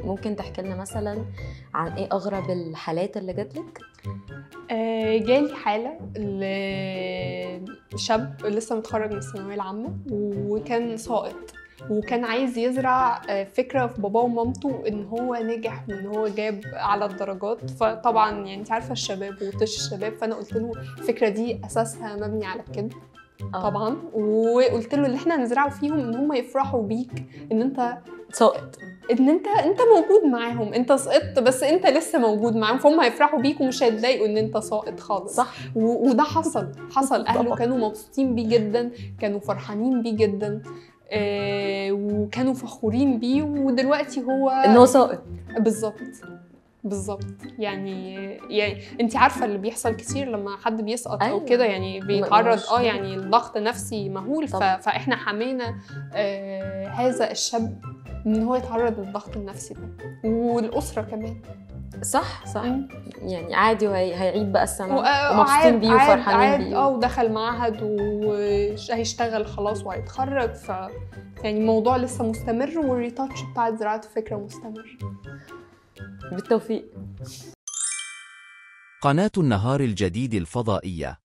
ممكن تحكي لنا مثلا عن ايه اغرب الحالات اللي جات لك آه، جالي حالة لشاب لسه متخرج من الثانوية العامة وكان ساقط وكان عايز يزرع آه، فكرة في باباه ومامته ان هو نجح وان هو جاب اعلى الدرجات فطبعا يعني انت عارفة الشباب وطش الشباب فانا قلت له الفكرة دي اساسها مبني على الكذب آه. طبعا وقلت له اللي احنا هنزرعه فيهم ان هم يفرحوا بيك ان انت ساقط ان انت انت موجود معاهم انت سقطت بس انت لسه موجود معاهم فهم هيفرحوا بيك ومش هيتضايقوا ان انت ساقط خالص صح و- وده حصل حصل اهله طبعا. كانوا مبسوطين بيه جدا كانوا فرحانين بيه جدا آه وكانوا فخورين بيه ودلوقتي هو ان هو ساقط بالظبط بالظبط يعني يعني انت عارفه اللي بيحصل كتير لما حد بيسقط أيوة. او كده يعني بيتعرض مش- اه يعني الضغط نفسي مهول ف... طبعا. فاحنا حمينا آه هذا الشاب ان هو يتعرض للضغط النفسي ده والاسره كمان صح صح مم. يعني عادي وهيعيد بقى السنه وآه، ومبسوطين عاد- بيه عاد- وفرحانين عاد- بيه اه ودخل معهد وهيشتغل خلاص وهيتخرج ف يعني الموضوع لسه مستمر والريتاتش بتاع زراعة الفكرة مستمر بالتوفيق قناة النهار الجديد الفضائية